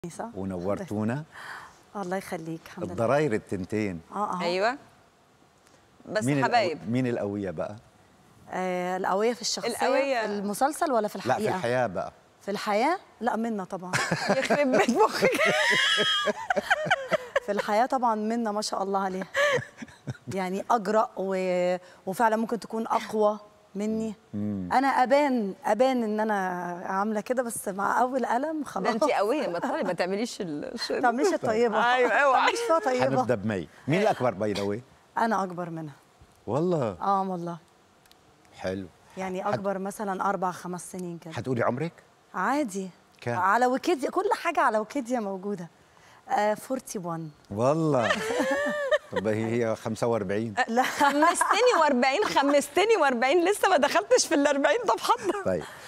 صح؟ ونورتونا الله يخليك الحمد لله الضراير التنتين اه اه ايوه بس مين حبايب القو... مين القويه بقى آه، القوية في الشخصية القوية. في المسلسل ولا في لا الحقيقة؟ في الحياه بقى في الحياة؟ لا منا طبعا يخرب بيت مخك في الحياة طبعا منا ما شاء الله عليها يعني أجرأ و... وفعلا ممكن تكون أقوى مني أنا أبان أبان إن أنا عاملة كده بس مع أول قلم ده خلاص انت قويه ما تطلعي ما تعمليش ال ما تعمليش الطيبة ايوه ما اوعي تعمليش فيها طيبة هنبدا بمي مين الاكبر باي ذا واي أنا أكبر منها والله اه والله حلو يعني أكبر مثلا أربع خمس سنين كده هتقولي عمرك عادي كام؟ على ويكيديا كل حاجة على ويكيديا موجودة آه 41 والله طب هي هي 45 لا خمستني و40 خمستني و40 لسه ما دخلتش في ال 40 طب حضر طيب